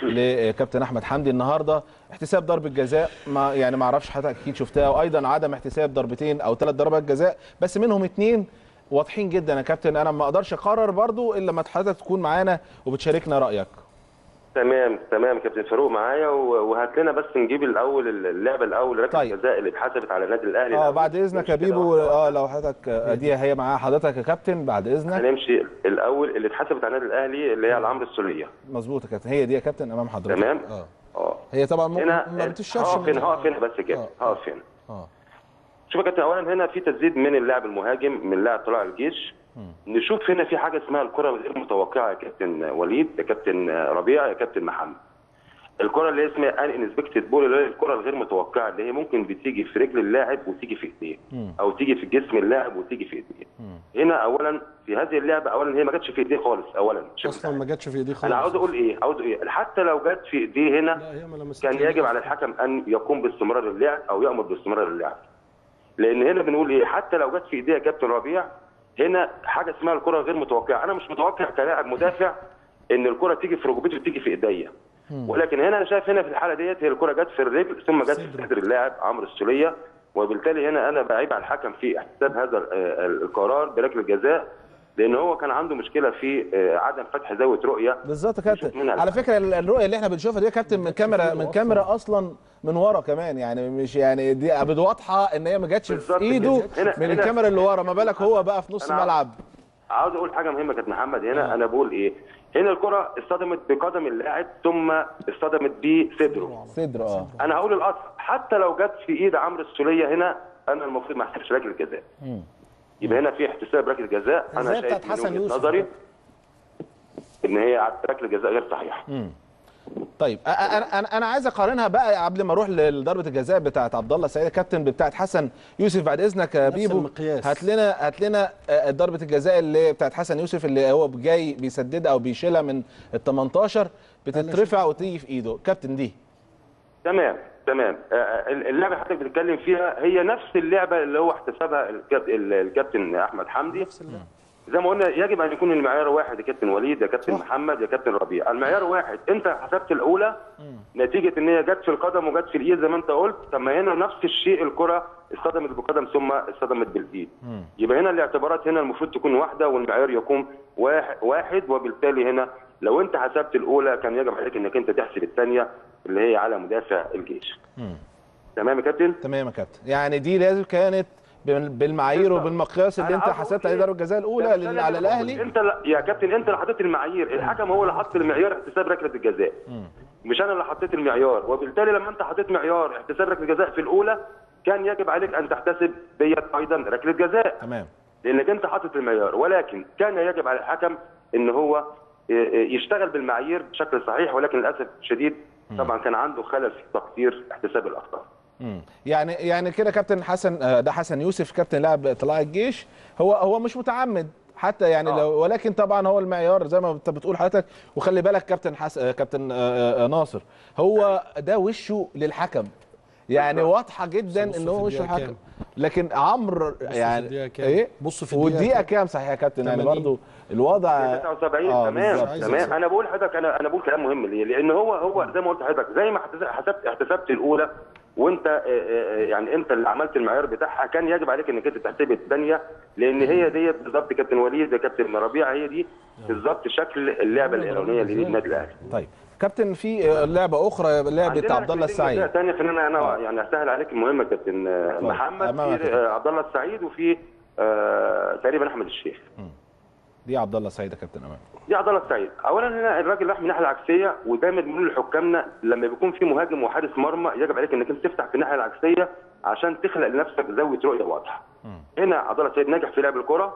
لكابتن احمد حمدي النهارده احتساب ضربه جزاء ما يعني ما اعرفش حضرتك اكيد شفتها وايضا عدم احتساب ضربتين او ثلاث ضربات جزاء بس منهم اثنين واضحين جدا يا كابتن انا ما اقدرش اقرر برضو الا لما حضرتك تكون معانا وبتشاركنا رايك تمام تمام كابتن فاروق معايا و- وهات لنا بس نجيب الاول اللعبه الاول ركله طيب. الجزاء اللي اتحسبت على النادي الاهلي اه الأول. بعد اذنك يا نمشي كده بيبو واحدة واحدة. اه لو حضرتك آه، دي هي معاها حضرتك يا كابتن بعد اذنك هنمشي الاول اللي اتحسبت على النادي الاهلي اللي هي على عمرو السوليه مظبوط يا كابتن هي دي يا كابتن امام حضرتك تمام اه اه هي طبعا ممكن هنا ما بتشافش هقف هنا هقف هنا بس كده آه. هقف هنا اه شوف يا كابتن اولا هنا في تسديد من اللاعب المهاجم من لاعب طلائع الجيش نشوف هنا في حاجه اسمها الكره الغير متوقعه يا كابتن وليد يا كابتن ربيع يا كابتن محمد الكره اللي اسمها ان انسبكتد بول اللي هي الكره الغير متوقعه اللي هي ممكن بتيجي في رجل اللاعب وتيجي في ايديه او تيجي في جسم اللاعب وتيجي في ايديه هنا اولا في هذه اللعبه اولا هي ما جاتش في ايديه خالص اولا شوف اصلا ما جاتش في ايديه خالص انا عاوز اقول ايه عاوز اقول ايه حتى لو جت في ايديه هنا لا هي ما لمستش كان يجب على الحكم ان يقوم باستمرار اللعب او يامر باستمرار اللعب لان هنا بنقول ايه حتى لو جت في ايديه كابتن ربيع هنا حاجه اسمها الكره غير متوقعه انا مش متوقع كلاعب مدافع ان الكره تيجي في ركبتي وتيجي في ايديا ولكن هنا انا شايف هنا في الحاله ديت هي الكره جت في الرجل ثم جت في صدر اللاعب عمرو السوليه وبالتالي هنا انا بعيب على الحكم في احتساب هذا ال- آه، القرار بركله جزاء لان هو كان عنده مشكله في آه، عدم فتح زاويه رؤيه بالظبط يا نشوف كابتن منها على فكره ال- الرؤيه اللي احنا بنشوفها دي يا كابتن من كاميرا من كاميرا اصلا من ورا كمان يعني مش يعني دي واضحه ان هي ما جاتش في بالظبط ايده كده. هنا- من هنا- الكاميرا اللي ورا ما بالك هو بقى في نص أنا عاوز- الملعب عاوز اقول حاجه مهمه كابتن محمد هنا انا بقول ايه هنا الكره اصطدمت بقدم اللاعب ثم اصطدمت بصدره صدر اه انا هقول الاصل حتى لو جت في ايد عمرو السوليه هنا انا المفروض ما احسبش ركله جزاء يبقى هنا في احتساب ركله جزاء انا زي بتاعت شايف من حسن وجهه يوسف. نظري ان هي ركله جزاء غير صحيحه طيب أ- أ- انا انا انا عايز اقارنها بقى قبل ما اروح لضربه الجزاء بتاعت عبد الله السعيد كابتن بتاعت حسن يوسف بعد اذنك يا نفس بيبو المقياس. هات لنا هات لنا آه، ضربه الجزاء اللي بتاعت حسن يوسف اللي هو جاي بيسددها او بيشيلها من ال 18 بتترفع وتيجي في ايده كابتن دي تمام تمام آه، آه، اللعبه اللي حضرتك بتتكلم فيها هي نفس اللعبه اللي هو احتسبها الكاب- ال- الكابتن احمد حمدي زي ما قلنا يجب ان يكون المعيار واحد يا كابتن وليد يا كابتن محمد يا كابتن ربيع المعيار واحد انت حسبت الاولى نتيجه ان هي جت في القدم وجت في الايد زي ما انت قلت طب ما هنا نفس الشيء الكره اصطدمت بالقدم ثم اصطدمت بالايد يبقى هنا الاعتبارات هنا المفروض تكون واحده والمعيار يكون واحد, واحد وبالتالي هنا لو انت حسبت الاولى كان يجب عليك انك انت تحسب الثانيه اللي هي على مدافع الجيش تمام يا كابتن تمام يا كابتن يعني دي لازم كانت بال- بالمعايير بالظبط. وبالمقياس اللي أنا انت عاوز أقول حسبت عليه إيه؟ ضربه الجزاء الاولى ده لل- اللي على أنا بقول. الاهلي انت لا يا كابتن انت اللي حطيت المعايير الحكم هو اللي حط المعيار احتساب ركله الجزاء مش انا اللي حطيت المعيار وبالتالي لما انت حطيت معيار احتساب ركله الجزاء في الاولى كان يجب عليك ان تحتسب ديت ايضا ركله جزاء تمام لانك انت حاطط المعيار ولكن كان يجب على الحكم ان هو يشتغل بالمعايير بشكل صحيح ولكن للاسف الشديد طبعا كان عنده خلل في تقدير احتساب الاخطاء مم. يعني يعني كده كابتن حسن آه، ده حسن يوسف كابتن لاعب طلائع الجيش هو هو مش متعمد حتى يعني آه. لو ولكن طبعا هو المعيار زي ما انت بتقول حضرتك وخلي بالك كابتن حس... آه، كابتن آه، آه، ناصر هو ده وشه للحكم يعني بالظبط. واضحه جدا بص ان في هو وشه الدقيقة الحكم لكن عمرو في يعني الدقيقة كام؟ ايه بص في الدقيقة والدقيقه كام؟ كام صحيح يا كابتن يعني 80. برضو الوضع 79 آه، تمام بالظبط. عايز تمام أحسب. انا بقول لحضرتك انا انا بقول كلام مهم ليه؟ لان هو هو زي ما قلت لحضرتك زي ما احتس- حسبت احتسبت الاولى وانت آه، آه، يعني انت اللي عملت المعيار بتاعها كان يجب عليك انك انت تحسب الثانيه لان هي ديت بالظبط كابتن وليد يا كابتن ربيع هي دي بالظبط شكل اللعبه الايرانيه للنادي الاهلي طيب كابتن في آه، لعبه اخرى لعبه عندنا عبد الله ركلتين جزاء السعيد تانية خلينا انا يعني اسهل عليك المهمه كابتن آه، اتفضل. محمد أمامك في يا آه، عبد الله السعيد وفي آه، تقريبا احمد الشيخ دي عبد الله السعيد يا كابتن امام دي عضله السعيد اولا هنا الراجل راح من الناحيه العكسيه ودايما بنقول لحكامنا لما بيكون في مهاجم وحارس مرمى يجب عليك انك انت تفتح في الناحيه العكسيه عشان تخلق لنفسك زاويه رؤيه واضحه هنا عضله السعيد نجح في لعب الكره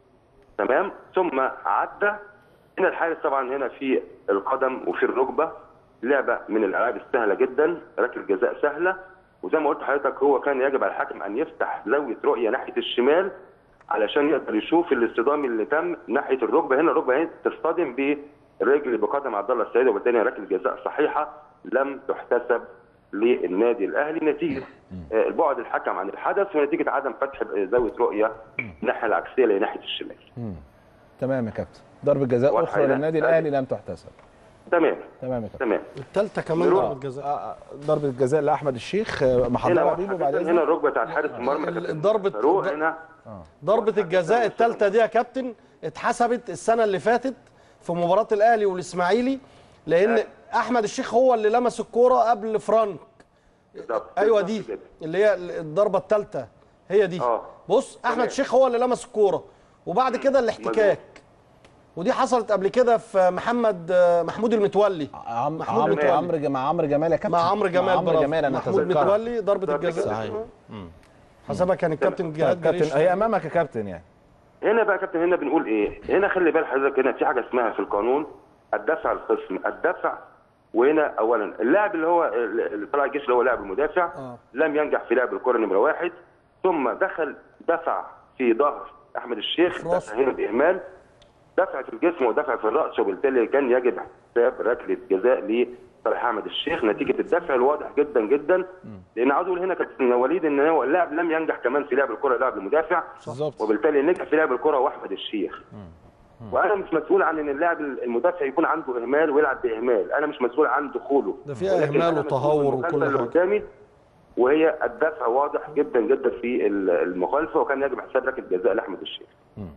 تمام ثم عدى هنا الحارس طبعا هنا في القدم وفي الركبه لعبه من الالعاب السهله جدا ركله جزاء سهله وزي ما قلت لحضرتك هو كان يجب على الحكم ان يفتح زاويه رؤيه ناحيه الشمال علشان يقدر يشوف الاصطدام اللي تم ناحيه الركبه هنا الركبه هنا تصطدم برجل بقدم عبد الله السعيد وبالتالي ركله جزاء صحيحه لم تحتسب للنادي الاهلي نتيجه آه، البعد الحكم عن الحدث ونتيجه عدم فتح زاويه رؤيه الناحيه العكسيه لناحيه الشمال تمام يا كابتن ضربه جزاء واضحة اخرى هنا؟ للنادي الاهلي لم تحتسب تمام تمام يا كابتن تمام الثالثه كمان نروح. ضربه جزاء آه، آه، ضربه جزاء لاحمد الشيخ آه، محضرها هنا بيبو بعد هنا اذنك الركبه بتاعت حارس المرمى ال- ضربة- فاروق هنا ضربه الجزاء الثالثه دي يا كابتن اتحسبت السنه اللي فاتت في مباراه الاهلي والاسماعيلي لان احمد الشيخ هو اللي لمس الكوره قبل فرانك بالظبط. ايوه بالظبط دي كده. اللي هي الضربه الثالثه هي دي اه. بص احمد تمام. الشيخ هو اللي لمس الكوره وبعد كده الاحتكاك ودي حصلت قبل كده في محمد آه، محمود المتولي عم محمود عمرو متولي. عمرو جمال مع عمرو جمال يا كابتن مع عمرو جمال عمرو برافو. جمال انا محمود اتذكرها متولي ضربه بالظبط الجزاء كده. صحيح. حسبها كان الكابتن جهاد كابتن جريش. هي امامك يا كابتن يعني هنا بقى يا كابتن هنا بنقول ايه؟ هنا خلي بال حضرتك هنا في حاجه اسمها في القانون الدفع الخصم، الدفع وهنا اولا اللاعب اللي هو اللي طلع الجيش اللي هو لاعب المدافع آه. لم ينجح في لعب الكره نمره واحد ثم دخل دفع في ظهر احمد الشيخ في راسه. دفع هنا باهمال دفع في الجسم ودفع في الراس وبالتالي كان يجب حساب ركله جزاء لصالح احمد الشيخ نتيجه الدفع الواضح جدا جدا لان عاوز اقول هنا كابتن وليد ان هو اللاعب لم ينجح كمان في لعب الكره لاعب المدافع بالظبط وبالتالي نجح في لعب الكره هو احمد الشيخ وانا مش مسؤول عن ان اللاعب المدافع يكون عنده اهمال ويلعب باهمال انا مش مسؤول عن دخوله ده فيها ولكن إهمال أنا مسؤول وتهور بالمخالفة وكل اللي حاجة. قدامي وهي الدفع واضح جدا جدا في المخالفه وكان يجب حساب ركله جزاء لاحمد الشيخ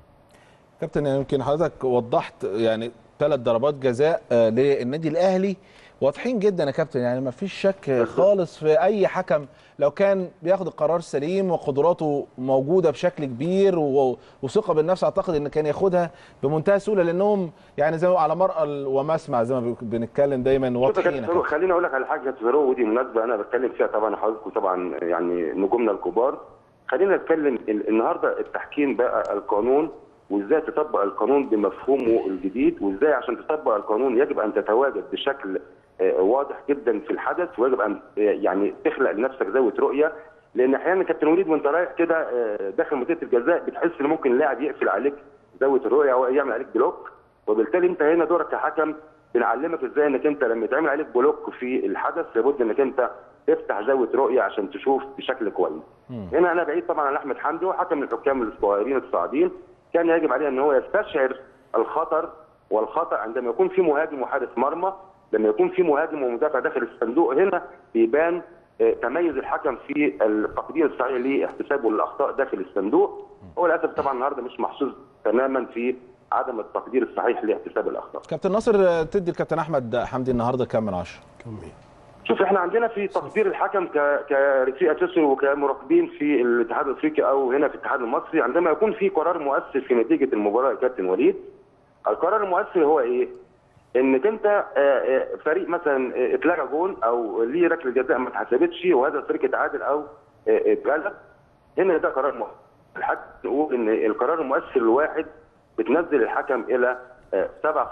كابتن يمكن حضرتك وضحت يعني ثلاث ضربات جزاء آه، للنادي الاهلي واضحين جدا يا كابتن يعني ما فيش شك خالص في اي حكم لو كان بياخد القرار سليم وقدراته موجوده بشكل كبير و- وثقه بالنفس اعتقد ان كان ياخدها بمنتهى السهوله لانهم يعني زي ما على مرأى ومسمع زي ما بنتكلم دايما شوف يا واضحين كابتن يا فاروق كابتن. خليني اقول لك على حاجه يا فاروق ودي مناسبه انا بتكلم فيها طبعا حضراتكم طبعا يعني نجومنا الكبار خلينا نتكلم ال- النهارده التحكيم بقى القانون وازاي تطبق القانون بمفهومه الجديد وازاي عشان تطبق القانون يجب ان تتواجد بشكل آه، واضح جدا في الحدث ويجب ان آه، يعني تخلق لنفسك زاويه رؤيه لان احيانا كابتن وليد وانت رايح كده آه، داخل منطقه الجزاء بتحس ان ممكن اللاعب يقفل عليك زاويه الرؤيه او يعمل عليك بلوك وبالتالي انت هنا دورك كحكم بنعلمك ازاي انك انت لما يتعمل عليك بلوك في الحدث لابد انك انت تفتح زاويه رؤيه عشان تشوف بشكل كويس. هنا انا بعيد طبعا عن احمد حمدي وحكم من الحكام الصغيرين الصاعدين كان يجب عليه ان هو يستشعر الخطر والخطا عندما يكون في مهاجم وحارس مرمى لما يكون في مهاجم ومدافع داخل الصندوق هنا بيبان آه، تميز الحكم في التقدير الصحيح لاحتسابه للاخطاء داخل الصندوق هو للاسف طبعا النهارده مش محظوظ تماما في عدم التقدير الصحيح لاحتساب الاخطاء. كابتن ناصر آه، تدي الكابتن احمد حمدي النهارده كام من عشرة شوف احنا عندنا في تقدير الحكم ك كرفيق اساسي وكمراقبين في الاتحاد الافريقي او هنا في الاتحاد المصري عندما يكون في قرار مؤثر في نتيجه المباراه يا كابتن وليد القرار المؤثر هو ايه؟ انك انت آه، آه، فريق مثلا آه، اتلغى جون او ليه ركله جزاء ما اتحسبتش وهذا الفريق اتعادل او آه، اتغلب هنا ده قرار مؤثر الحكم نقول ان القرار المؤثر الواحد بتنزل الحكم الى آه،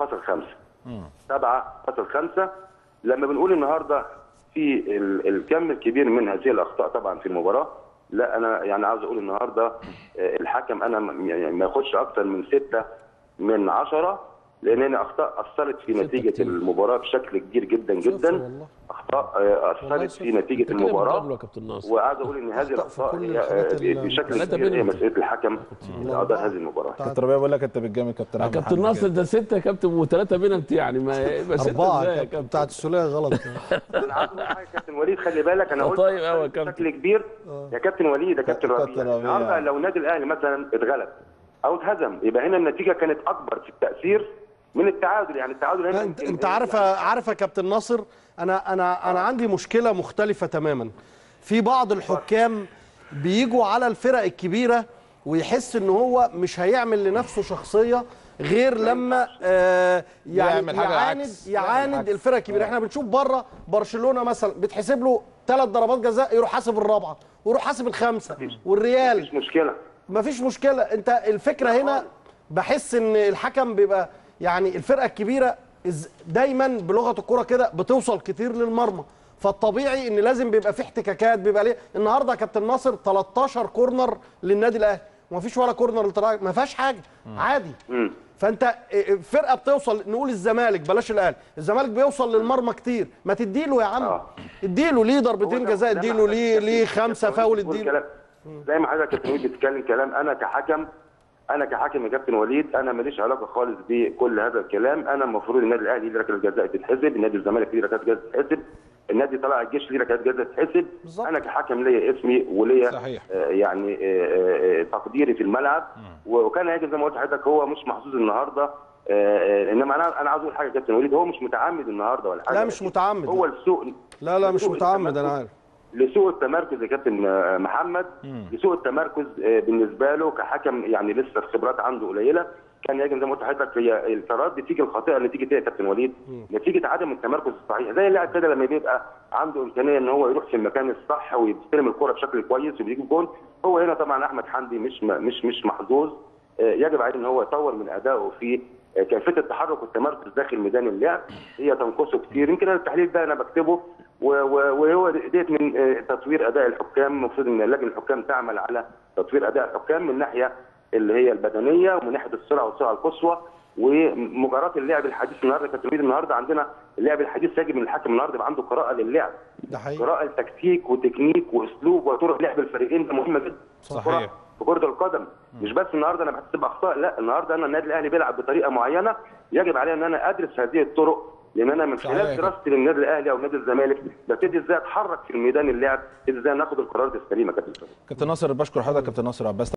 7.5 7.5 لما بنقول النهارده في ال- الكم الكبير من هذه الاخطاء طبعا في المباراه لا انا يعني عاوز اقول النهارده آه، الحكم انا م- يعني ما ياخدش اكتر من ستة من عشرة لان هنا اخطاء اثرت في نتيجه كتير. المباراه بشكل كبير جدا صفر جدا والله. اخطاء آه، والله اثرت صفر. في نتيجه انت كده بتقابله المباراه يا كابتن ناصر وعاوز اقول ان هذه أخطاء في الاخطاء كل هي، آه، الحالات ال- بشكل ثلاثة كبير هي بينهم. مسؤوليه الحكم اداء هذه المباراه كابتن ربيع بقول لك انت بتجامل كابتن يا احمد كابتن حمدي ناصر كده. ده ستة يا كابتن وثلاثة بينالتي يعني ما يبقى ستة أربعة ازاي يا كابتن كابتن بتاعت السولية غلط انا عاوز أقول حاجه يا كابتن وليد خلي بالك انا آه، قلت طيب أوي يا كابتن. بشكل كبير يا كابتن وليد يا كابتن كابتن ربيع ربيع. النهارده لو النادي الاهلي مثلا اتغلب او اتهزم يبقى هنا النتيجه كانت اكبر في التاثير من التعادل يعني التعادل هنا لا انت يمكن- انت عارف عارف يا كابتن ناصر انا انا انا عندي مشكله مختلفه تماما في بعض الحكام بيجوا على الفرق الكبيره ويحس ان هو مش هيعمل لنفسه شخصيه غير لما آه يعني يعمل حاجة يعاند عكس. يعمل يعاند عكس. الفرق الكبيره احنا بنشوف بره برشلونه مثلا بتحسب له ثلاث ضربات جزاء يروح حاسب الرابعه ويروح حاسب الخامسه والريال مفيش مشكله مفيش مشكله انت الفكره هنا بحس ان الحكم بيبقى يعني الفرقه الكبيره إز- دايما بلغه الكوره كده بتوصل كتير للمرمى فالطبيعي ان لازم بيبقى في احتكاكات بيبقى ليه النهارده يا كابتن ناصر 13 كورنر للنادي الاهلي ومفيش ولا كورنر للطلائع ما فيهاش حاجه عادي فانت فرقه بتوصل نقول الزمالك بلاش الاهلي الزمالك بيوصل للمرمى كتير ما تديله يا عم آه. اديله ليه ضربتين هو جزاء زي ما اديله ليه حضرتك ليه كابتن خمسه وليد فاول بتقول اديله كلام- زي ما حضرتك كابتن وليد بتتكلم كلام انا كحكم انا كحاكم يا كابتن وليد انا ماليش علاقه خالص بكل هذا الكلام انا المفروض النادي الاهلي ليه ركله جزاء تتحسب النادي الزمالك ليه ركلات جزاء تتحسب النادي طلع الجيش ليه ركلات جزاء تتحسب بالظبط. انا كحكم ليا اسمي وليا صحيح. آه، يعني آه، آه، تقديري في الملعب وكان هيجي زي ما قلت لحضرتك هو مش محظوظ النهارده آه، آه، انما انا انا عاوز اقول حاجه يا كابتن وليد هو مش متعمد النهارده ولا حاجه لا مش متعمد هو لسوء لا لا مش لسوء متعمد انا التمركز- عارف لسوء التمركز يا كابتن آه، محمد لسوء التمركز آه، بالنسبه له كحكم يعني لسه الخبرات عنده قليله كان يجب زي ما قلت لحضرتك هي القرارات بتيجي الخاطئه نتيجه ايه يا كابتن وليد؟ نتيجه عدم التمركز الصحيح زي اللاعب كده لما بيبقى عنده امكانيه ان هو يروح في المكان الصح ويستلم الكره بشكل كويس وبيجيب جول هو هنا طبعا احمد حمدي مش مش مش محظوظ آه، يجب عليه ان هو يطور من ادائه في آه، كيفيه التحرك والتمركز داخل ميدان اللعب هي تنقصه كتير يمكن أنا التحليل ده انا بكتبه و- و- وهو ديت من آه، تطوير اداء الحكام المفروض ان لجنه الحكام تعمل على تطوير اداء الحكام من ناحيه اللي هي البدنيه ومن ناحيه السرعه والسرعه القصوى ومجاراه اللعب الحديث النهارده كتمرير النهارده عندنا اللعب الحديث يجب ان الحكم النهارده يبقى عنده قراءه للعب ده حقيقي قراءه لتكتيك وتكنيك واسلوب وطرق لعب الفريقين ده مهمه جدا صحيح. في كره القدم مش بس النهارده انا بحسب اخطاء لا النهارده انا النادي الاهلي بيلعب بطريقه معينه يجب علي ان انا ادرس هذه الطرق لان انا من صحيح. خلال دراستي للنادي الاهلي او نادي الزمالك ببتدي ازاي اتحرك في الميدان اللعب ازاي ناخد القرارات السليمه كابتن كابتن ناصر بشكر حضرتك كابتن ناصر عباس